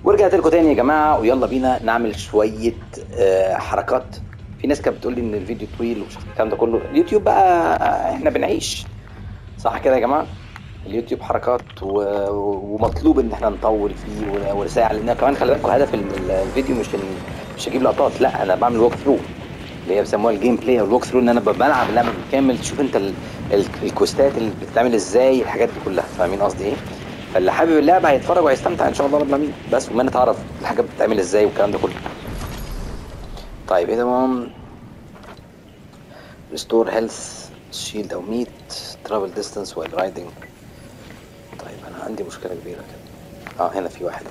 ورجعت لكم تاني يا جماعه ويلا بينا نعمل شويه آه، حركات في ناس كانت بتقول لي ان الفيديو طويل ومش عارف الكلام ده كله اليوتيوب بقى آه، احنا بنعيش صح كده يا جماعه اليوتيوب حركات و... ومطلوب ان احنا نطول فيه ون- ونساعد لان كمان خلي بالكم هدف ال- الفيديو مش إن مش اجيب لقطات لا انا بعمل ووك ثرو اللي هي بيسموها الجيم بلاي او الووك ثرو ان انا ببقى بلعب اللعبه بالكامل تشوف انت ال... ال... الكوستات اللي بتتعمل ازاي الحاجات دي كلها فاهمين قصدي ايه؟ فاللي حابب اللعبه هيتفرج وهيستمتع ان شاء الله رب العالمين بس وما نتعرف الحاجات بتتعمل ازاي والكلام ده كله طيب ايه ده مام ريستور هيلث شيلد او ميت ترافل ديستانس وايل رايدنج طيب انا عندي مشكله كبيره كده اه هنا في واحد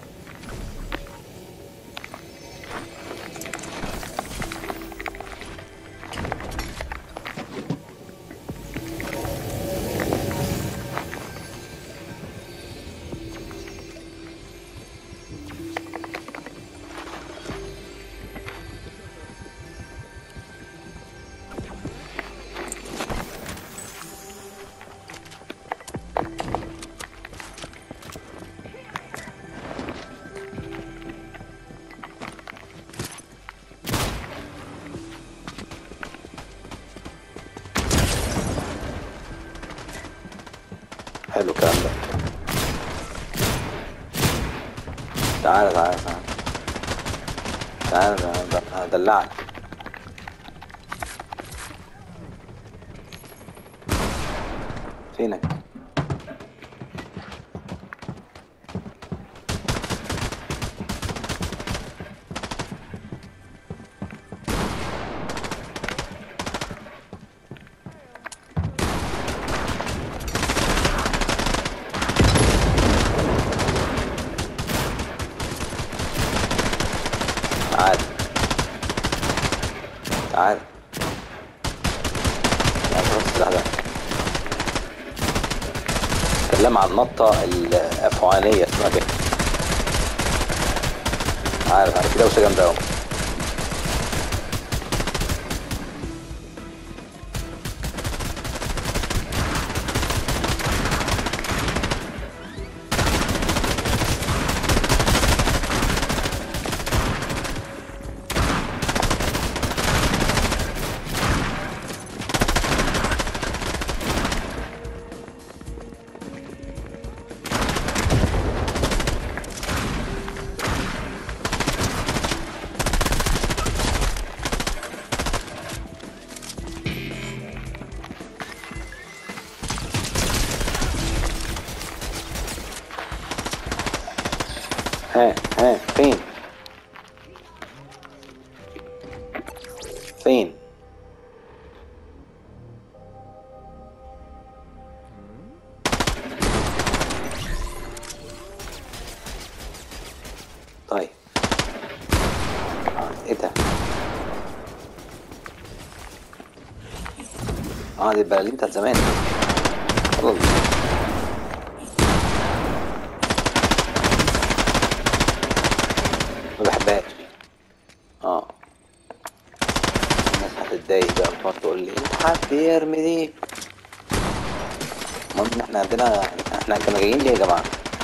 حلو الكلام ده تعالى تعالى تعالى تعالى تعالى تعالى هدلعك فينك تعال تعال تعال خلاص السلاح ده اتكلم عن النطة الأفعانية اسمها كده عارف عارف كده وش جامدة أوي ها ها فين فين طيب آه، ايه ده اه دي البلالين بتاعت زمان خلاص ما بحبهاش اه الناس هتتضايق بقى وتقعد تقول لي انت حد يرمي دي المهم ان احنا عندنا احنا كنا جايين ليه يا جماعه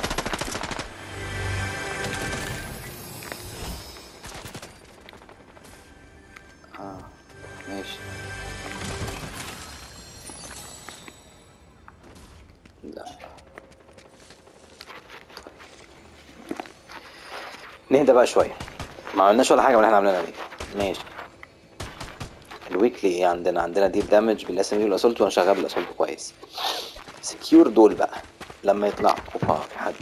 اه ماشي لا نهدى بقى شويه ما عملناش ولا حاجه من اللي احنا عاملينها دي ماشي الويكلي ايه عندنا عندنا ديب دامج بالاس ام بي والاسولت وانا شغال بالاسولت كويس سكيور دول بقى لما يطلعوا اوبا في حد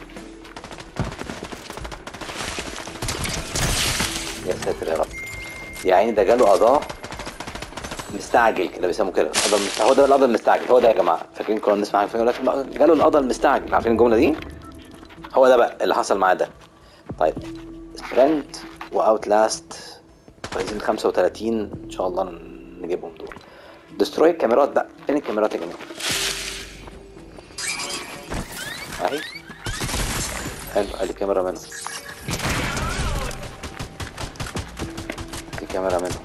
يا ساتر يا رب يا عيني ده جاله قضاء مستعجل كده بيسموه كده القضاء المست... هو ده القضاء المستعجل هو ده يا جماعه فاكرين كنا بنسمع حاجه يقول لك جاله القضاء المستعجل عارفين الجمله دي هو ده بقى اللي حصل معاه ده طيب سبرنت واوت لاست عايزين 35 ان شاء الله نجيبهم دول دستروي الكاميرات بقى فين الكاميرات يا جماعه اهي حلو ادي كاميرا منهم دي كاميرا منهم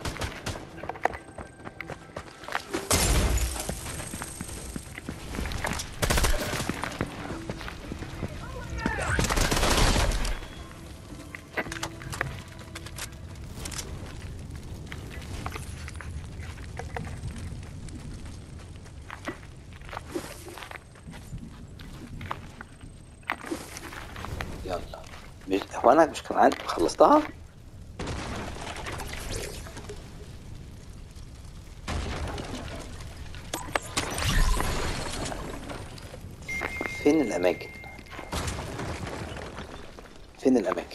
يلا مش هو انا مش كان عندي خلصتها فين الاماكن فين الاماكن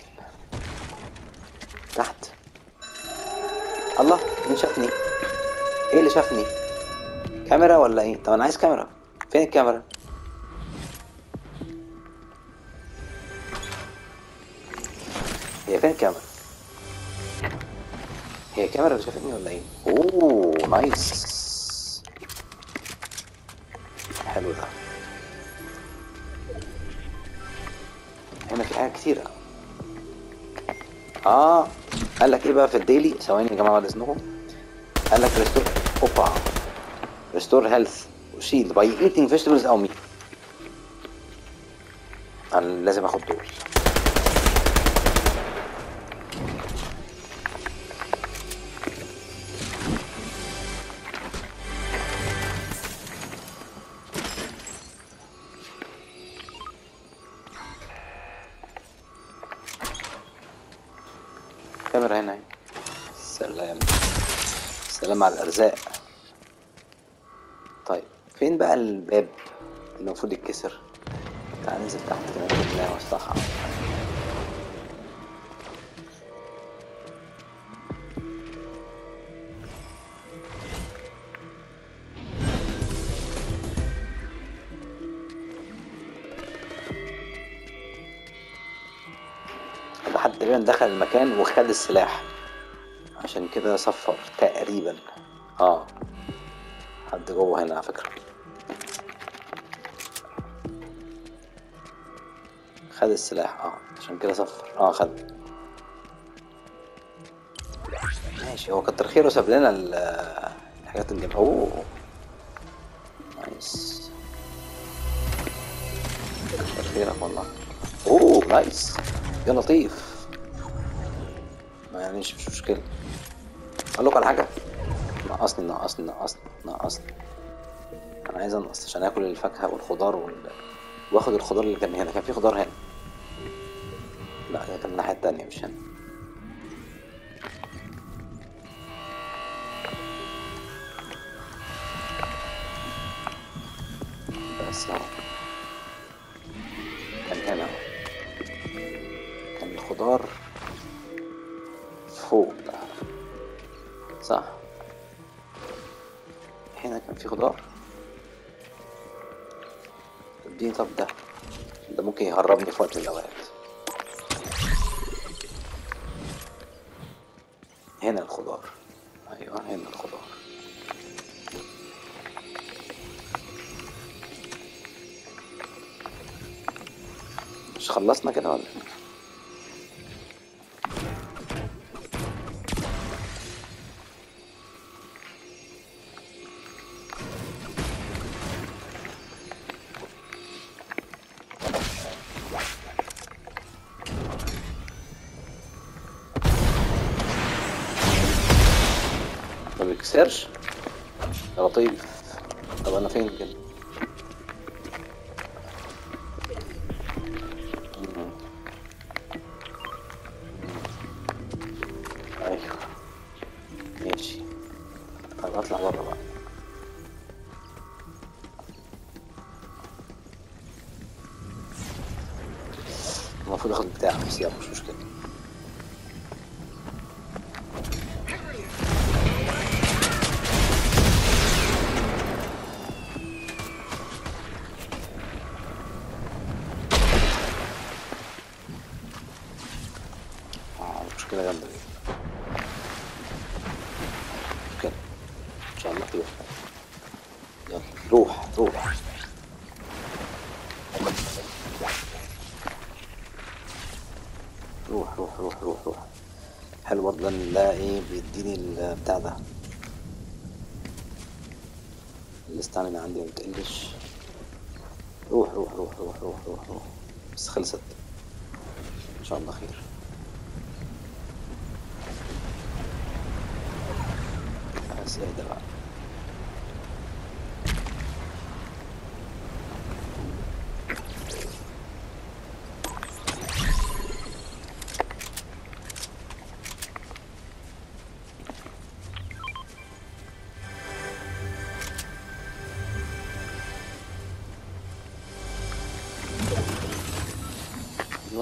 تحت الله مين شافني ايه اللي شافني كاميرا ولا ايه طب انا عايز كاميرا فين الكاميرا هي فين الكاميرا هي كاميرا اللي شافتني ولا ايه اوه نايس حلو ده هنا في حاجات كتيرة اه قال لك ايه بقى في الديلي ثواني يا جماعه بعد اذنكم قال لك ريستور اوبا ريستور هيلث وشيلد باي ايتنج فيجيتابلز او ميت انا لازم اخد دول كاميرا هنا اهي. سلام سلام على الارزاق طيب فين بقى الباب اللي المفروض يتكسر تعال ننزل تحت كده نلاقي مصلحة ده حد تقريبا دخل المكان وخد السلاح عشان كده صفر تقريبا اه حد جوه هنا على فكرة خد السلاح اه عشان كده صفر اه خد ماشي هو كتر خيره ساب لنا ال- الحاجات الجميلة اوه نايس كتر خيرك والله اوه نايس يا لطيف ما يعني مش مش مشكلة اقول لكم على حاجة نقصني نقصني نقصني نقصني انا عايز انقص عشان اكل الفاكهة والخضار وال... واخد الخضار اللي كان هنا كان في خضار هنا لا ده كان الناحية التانية مش هنا بس اهو كان هنا اهو كان الخضار فوق صح هنا كان في خضار اديني طب ده ده ممكن يهربني في وقت من الأوقات هنا الخضار أيوه هنا الخضار مش خلصنا كده ولا إيه؟ ما بيكسرش يا لطيف طب انا فين كده مم. ايوه ماشي طب اطلع بره بقى المفروض اخد بتاع بس يلا مش مشكله اه مشكلة جامدة دي مشكلة ان شاء الله خير يلا روح روح روح روح روح روح روح حلو برضه ده إن ده ايه بيديني البتاع ده الاستامينا عندي ما بتقلش روح روح روح روح روح روح روح بس خلصت ان شاء الله خير بس اهدى بقى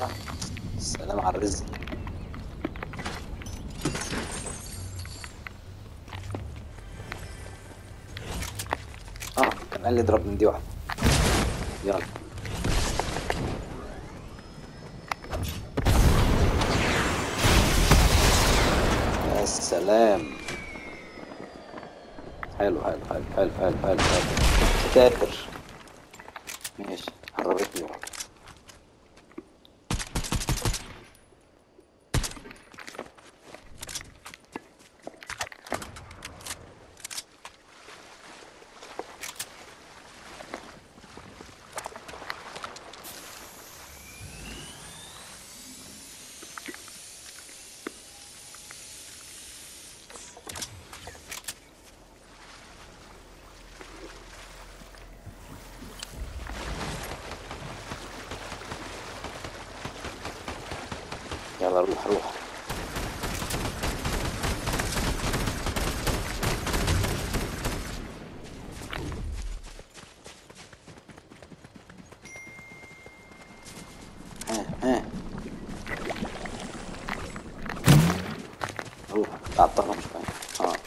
ايوه السلام على الرزق اه كان قال لي اضرب من دي واحده يلا يا سلام حلو حلو حلو حلو حلو حلو حلو ساتر ماشي قربتني واحده يلا روح روح ها ها روح تعطلهم شوية اه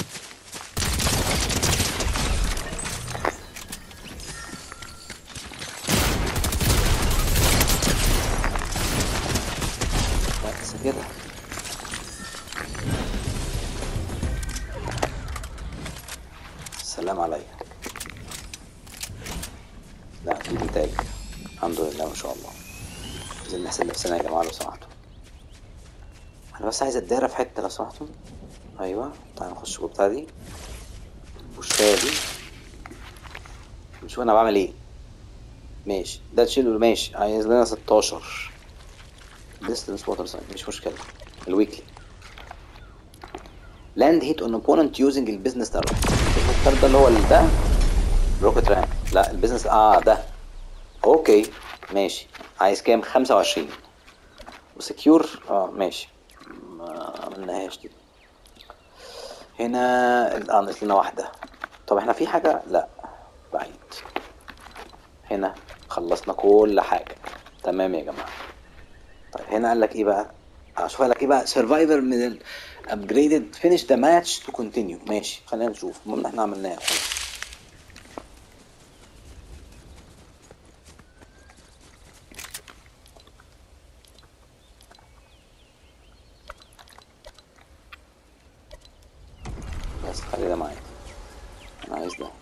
بس كده السلام عليك لا في انتاج الحمد لله ما شاء الله عايزين نحسن نفسنا يا جماعه لو سمحتوا انا بس عايز اتدارى في حته لو سمحتوا ايوه تعالى نخش جوه بتاع دي البوشتايه دي نشوف انا بعمل ايه ماشي ده تشيله ماشي عايز لنا 16 distance water sign مش مشكلة الويكلي land hit on opponent using البيزنس ده البيزنس ده اللي هو ال- ده روكت رام لا البيزنس اه ده اوكي ماشي عايز كام 25 وسكيور اه ماشي ما عملناهاش دي هنا ال- اه ناقص لنا واحدة طب احنا في حاجة لا بعيد هنا خلصنا كل حاجة تمام يا جماعة طيب هنا قال لك ايه بقى اشوف قال لك ايه بقى سرفايفر من ال upgraded finish the match to continue ماشي خلينا نشوف المهم ان احنا عملناها بس خلي ده معايا انا عايز ده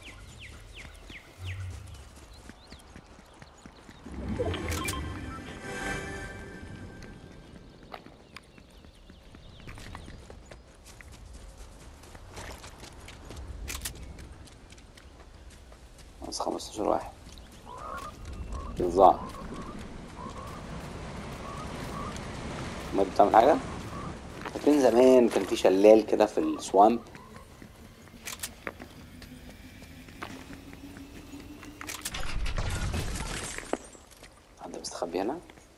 بس 15 واحد بالظبط ما بتعمل حاجة فاكرين زمان كان في شلال كده في السوامب حد مستخبي هنا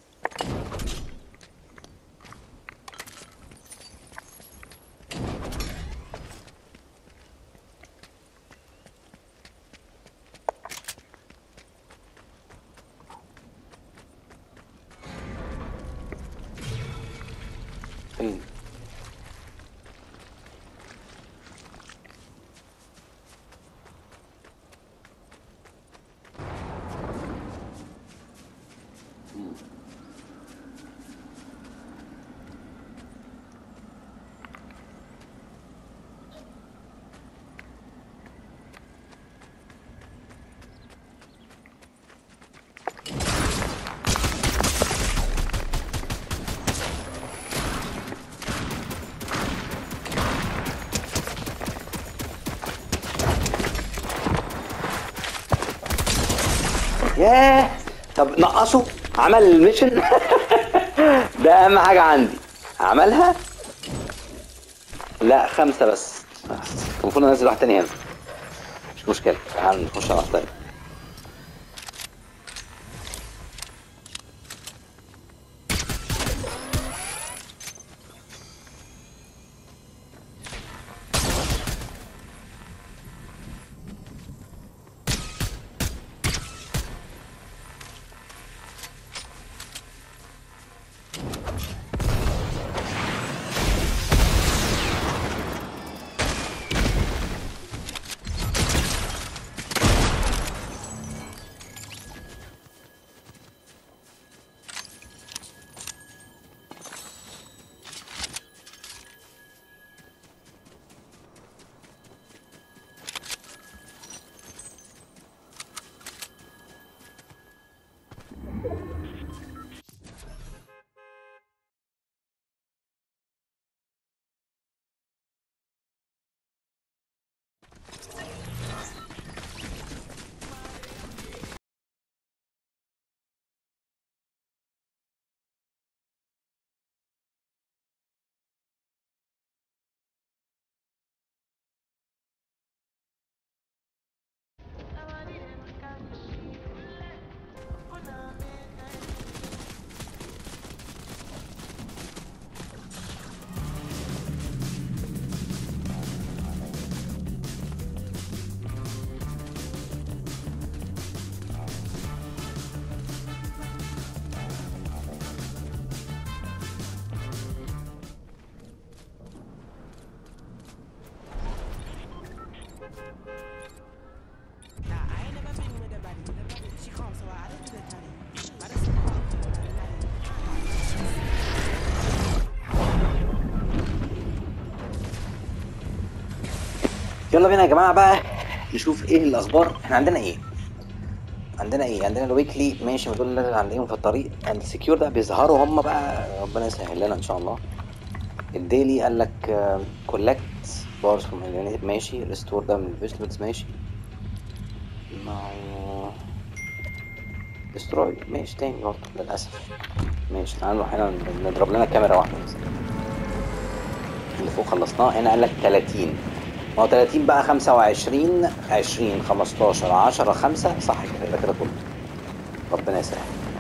فين ياه طب نقصوا عمل الميشن ده اهم حاجه عندي عملها لا خمسه بس كان المفروض انزل واحد تاني هنا مش مشكله تعال نخش على واحد تاني يلا بينا يا جماعه بقى نشوف ايه الاخبار احنا عندنا ايه عندنا ايه عندنا الويكلي ماشي ما دول اللي هنلاقيهم في الطريق اند سكيور ده بيظهروا هم بقى ربنا يسهل لنا ان شاء الله الديلي قال لك كولكت بارز فروم ماشي ريستور ده من الفيجيتابلز ماشي ما دستروي ماشي تاني برضه للاسف ماشي تعال نروح هنا نضرب لنا كاميرا واحده بس اللي فوق خلصناه هنا قال لك 30 ما هو 30 بقى 25 20 15 10 5 صح كده يبقى كده كله ربنا يسهل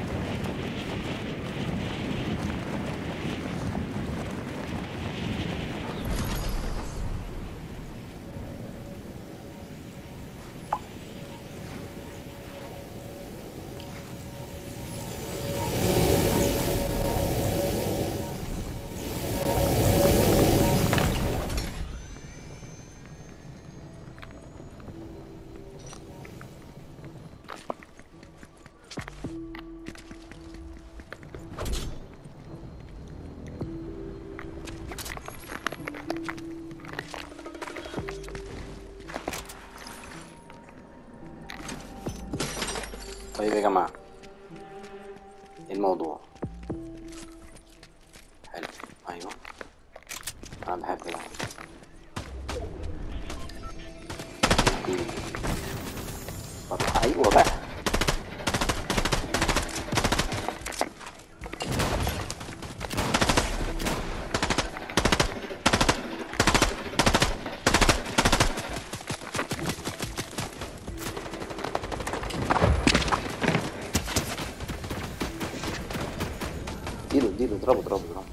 طيب يا جماعة ايه الموضوع حلو ايوه انا بحب ده طب ايوه بقى اديله اديله اضربه اضربه اضربه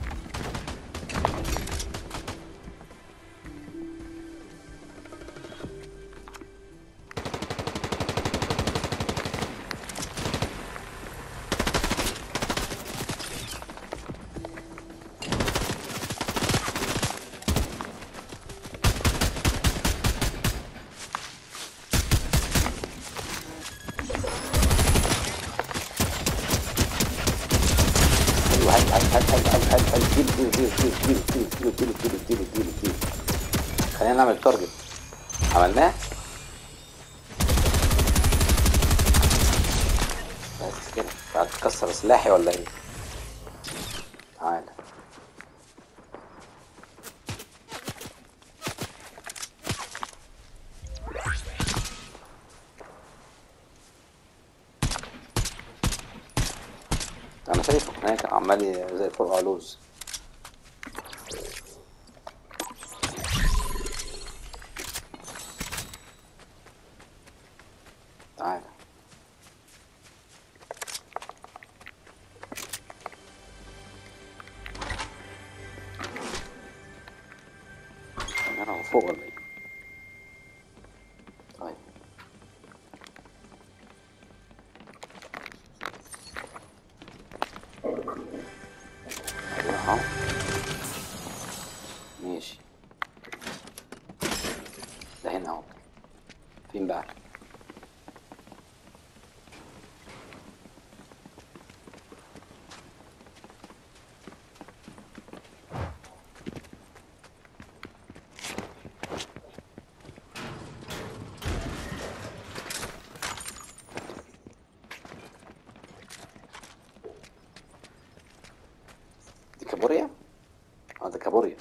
ايوه هات هات هات هات هات هات هات اديله اديله اديله اديله اديله اديله اديله اديله اديله اديله خلينا نعمل تارجت عملناه بس كده بعد تكسر سلاحي ولا ايه تعالى انا شايفه هناك عمال ي- زي فرقع لوز تعالى انا هو فوق ولا ايه طيب ايوه اهو ماشي ده هنا اهو فين بقى دي كابوريا اه ده كابوريا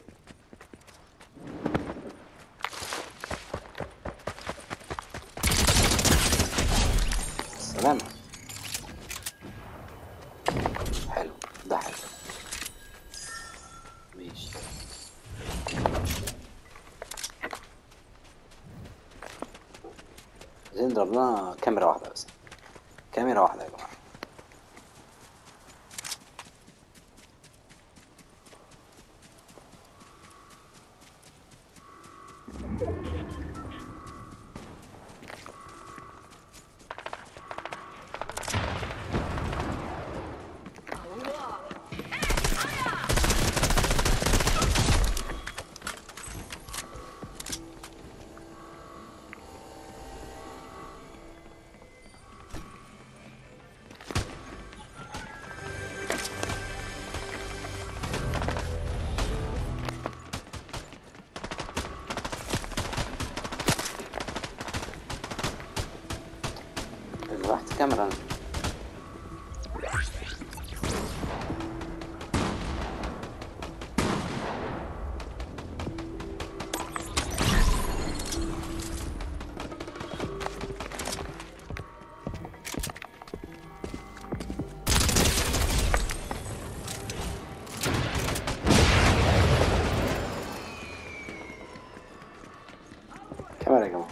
سلامة حلو ده حلو ماشي عايزين نضرب لنا كاميرا واحدة بس كاميرا واحدة يا جماعة كاميرا كاميرا يا جماعة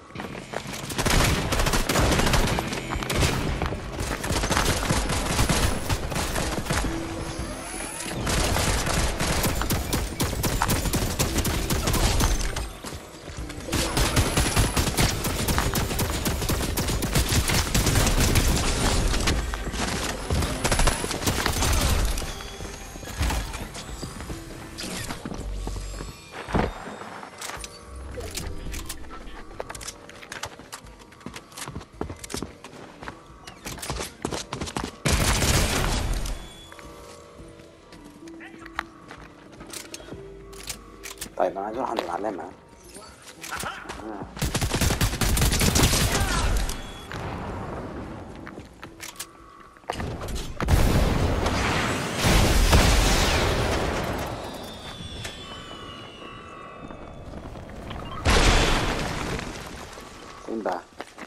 طيب انا عايز اروح عند العلامة آه. فين بقى؟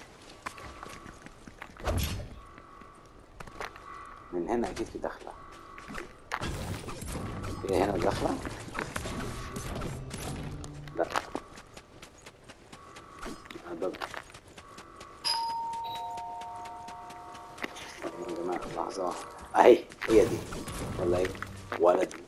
من هنا اكيد في دخلة في هنا دخلة؟ لا الباب يا جماعة لحظة واحدة. اهي هي دي ولا ايه؟ ولا دي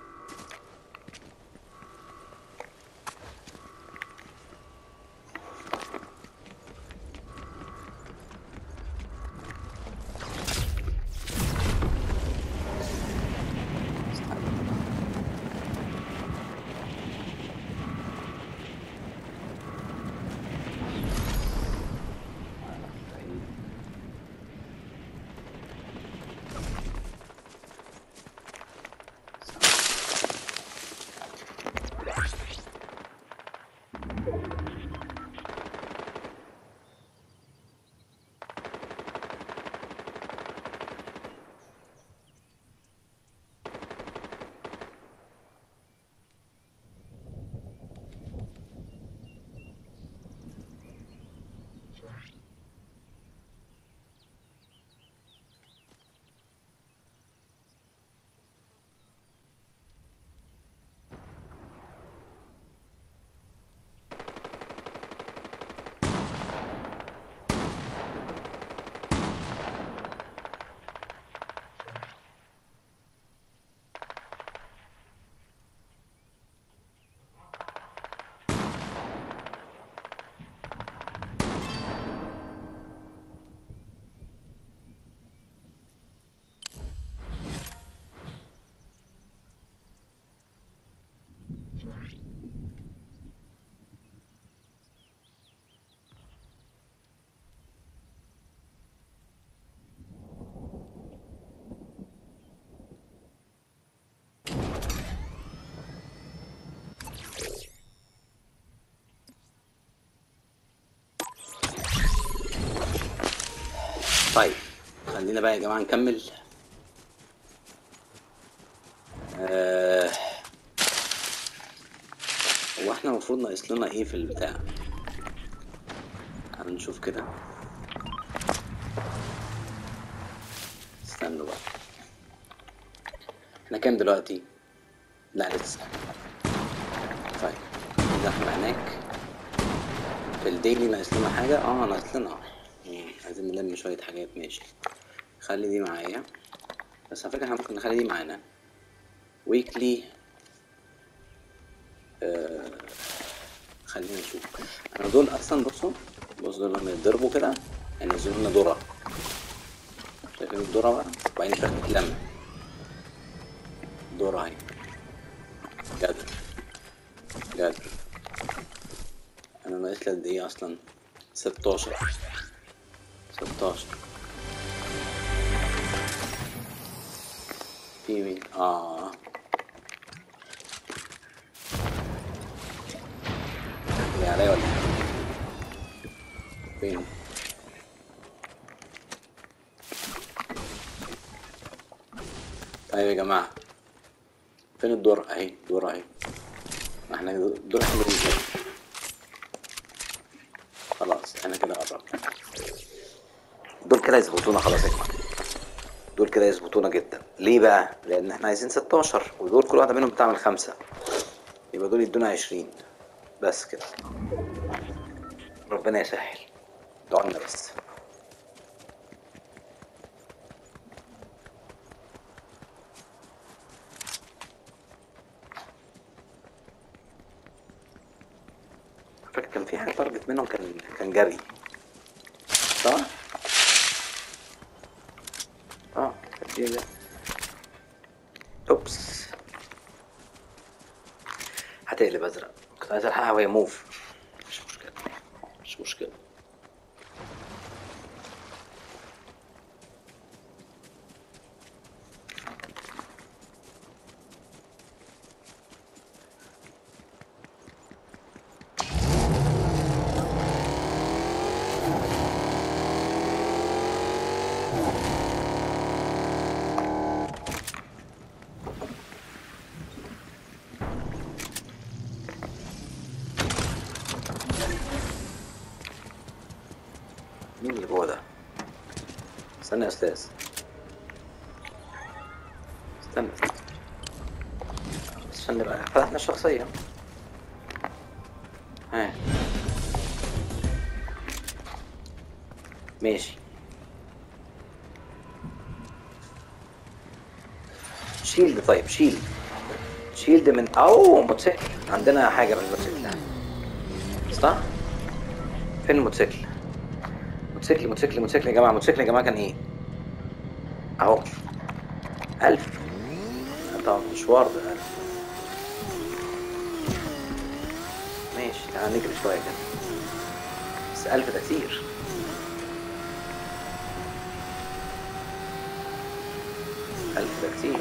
طيب خلينا بقى يا جماعة نكمل آه... هو احنا المفروض ناقص لنا ايه في البتاع تعالوا نشوف كده استنوا بقى احنا كام دلوقتي لا لسه طيب كده احنا هناك في الديلي ناقص لنا حاجة اه ناقص لنا مم، عايزين نلم شوية حاجات ماشي خلي دي معايا بس على فكرة احنا ممكن نخلي دي معانا ويكلي آه خلينا نشوف انا دول اصلا بصوا بصوا دول لما يتضربوا كده ينزلوا لنا ذرة شايفين الذرة بقى وبعدين شوية تتلم ذرة اهي جدر جدر انا ناقص لي قد ايه اصلا ستاشر ستاشر في مين اه جاي عليا ولا إيه؟ فين ايوه يا جماعه فين الدور اهي الدور اهي ما احنا الدور احنا بننزل. خلاص احنا كده قربنا دول كده يظبطونا خلاص يا جماعه دول كده يظبطونا جدا ليه بقى لان احنا عايزين 16 ودول كل واحده منهم بتعمل خمسة يبقى دول يدونا 20 بس كده ربنا يسهل دعونا بس فاكر كان في حاجه طلبت منهم كان كان جري صح؟ اه كان في جري اوبس هتقلب ازرق كنت عايز الحقها وهي موف مش مشكله مش مشكله مين اللي جوه ده؟ استنى يا استاذ استنى بس عشان نبقى فتحنا الشخصية ها ماشي شيلد طيب شيلد شيلد من او موتوسيكل عندنا حاجة من الموتوسيكل صح؟ فين الموتوسيكل؟ موتوسيكل موتوسيكل موتوسيكل يا جماعة موتوسيكل يا جماعة كان ايه؟ اهو ألف طبعا مشوار ده ألف ماشي تعال نجري شوية كده بس ألف ده كتير ألف ده كتير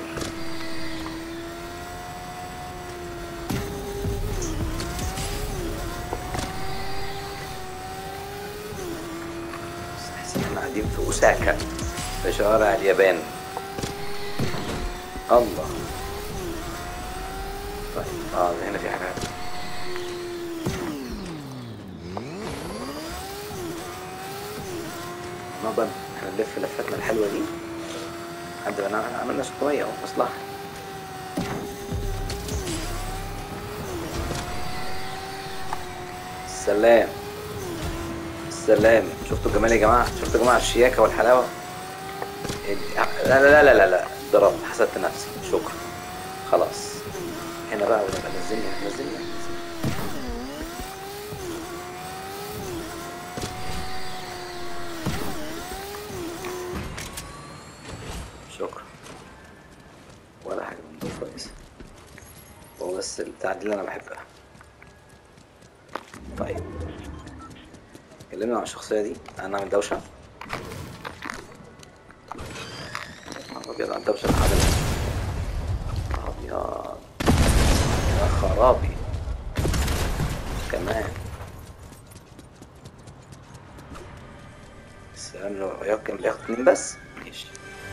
بس أحس إن احنا قاعدين في أوساكا في شوارع اليابان الله طيب اه هنا في حاجة ما بن احنا نلف لفتنا الحلوة دي لحد ما نعمل- عملنا 600 اهو مصلحة السلام السلام شفتوا الجمال يا جماعة شفتوا يا جماعة الشياكة والحلاوة لا لا لا لا لا ضربت حسدت نفسي شكرا خلاص هنا بقى ونبقى نزلني نزلني نزلني. شكرا ولا حاجة من دول كويسة هو بس البتاع دي اللي أنا بحبها طيب كلمنا عن الشخصية دي أنا أعمل دوشة أبيض على الدوشة العادلة أبيض يا خرابي كمان السلام لو يمكن بياخد اتنين بس ماشي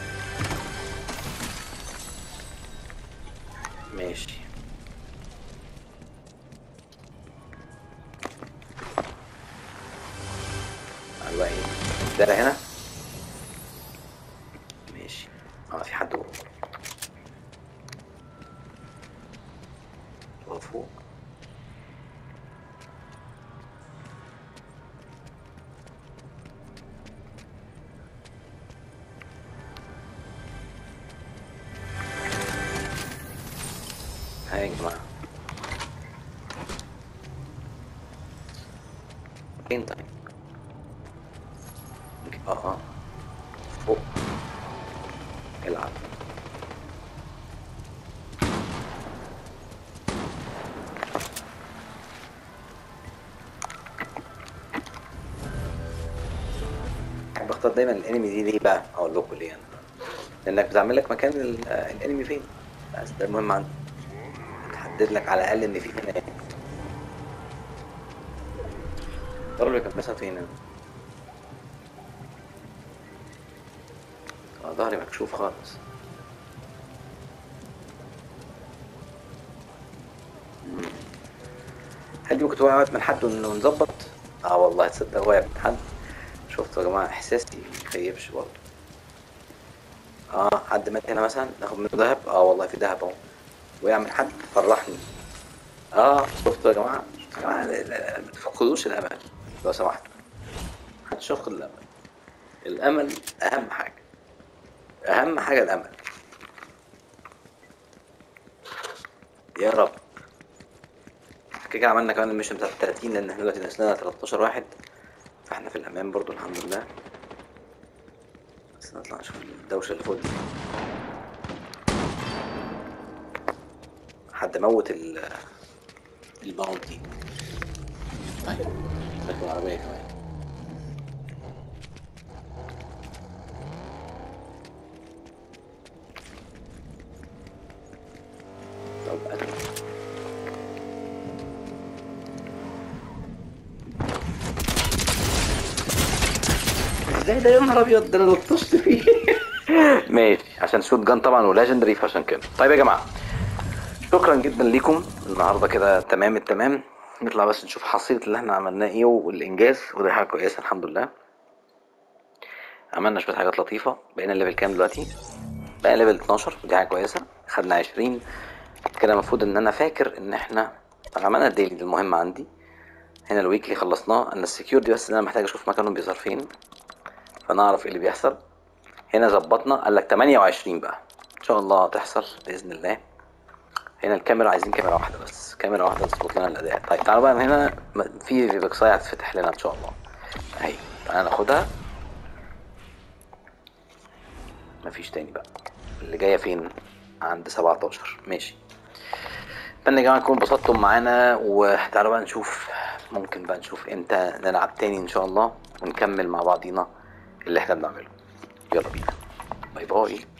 ماشي على بقى ايه دايرة هنا ماشي اه في حد جوه هو فوق هاي يا جماعة فين طيب؟ اه اه فوق العب بحب اختار دايما الانمي دي ليه بقى اقول لكم ليه انا لانك بتعمل لك مكان ال- آه، الانمي فين بس ده المهم عندي تحدد لك على الاقل ان في هنا الضرب اللي كان مثلا فين هنا آه، ظهري مكشوف خالص هل دي ممكن تبقى وقعت من حد ون- ونظبط اه والله تصدق وقع من حد شفتوا يا جماعه احساسي مخيبش برضه اه حد مات هنا مثلا ناخد منه ذهب اه والله في ذهب اهو وقع من حد فرحني اه شفتوا يا جماعه يا جماعه لا- لا- لا، ما تفقدوش الامل لو سمحتوا محدش يفقد الامل الامل اهم حاجه اهم حاجه الامل يا رب كده كده عملنا كمان الميشن بتاعت 30 لان احنا دلوقتي نزلنا 13 واحد فاحنا في الامان برضو الحمد لله بس نطلع نشوف الدوشه اللي فوق دي حد موت ال الباونتي طيب ركب العربيه كمان طب أنا- ازاي ده يا نهار ابيض ده انا لطشت فيه ماشي عشان شوت جان طبعا ولاجندري فعشان كده طيب يا جماعه شكرا جدا ليكم النهارده كده تمام التمام نطلع بس نشوف حصيله اللي احنا عملناه ايه والانجاز ودي حاجه كويسه الحمد لله عملنا شويه حاجات لطيفه بقينا ليفل كام دلوقتي بقى ليفل 12 ودي حاجه كويسه خدنا 20 كده المفروض ان انا فاكر ان احنا عملنا الديلي دي المهمه عندي هنا الويكلي خلصناه انا السكيور دي بس ان انا محتاج اشوف مكانهم بيظهر فين فانا اعرف ايه اللي بيحصل هنا ظبطنا قال لك 28 بقى ان شاء الله تحصل باذن الله هنا الكاميرا عايزين كاميرا واحده بس كاميرا واحده تظبط لنا الاداء طيب تعالوا بقى من هنا م- في فيبكساي هتفتح لنا ان شاء الله اهي تعالى ناخدها مفيش تاني بقى اللي جايه فين عند 17 ماشي اتمنى يا جماعه تكونوا انبسطتم معانا وتعالوا بقى نشوف ممكن بقى نشوف امتى نلعب تاني ان شاء الله ونكمل مع بعضينا اللي احنا بنعمله يلا بينا باي باي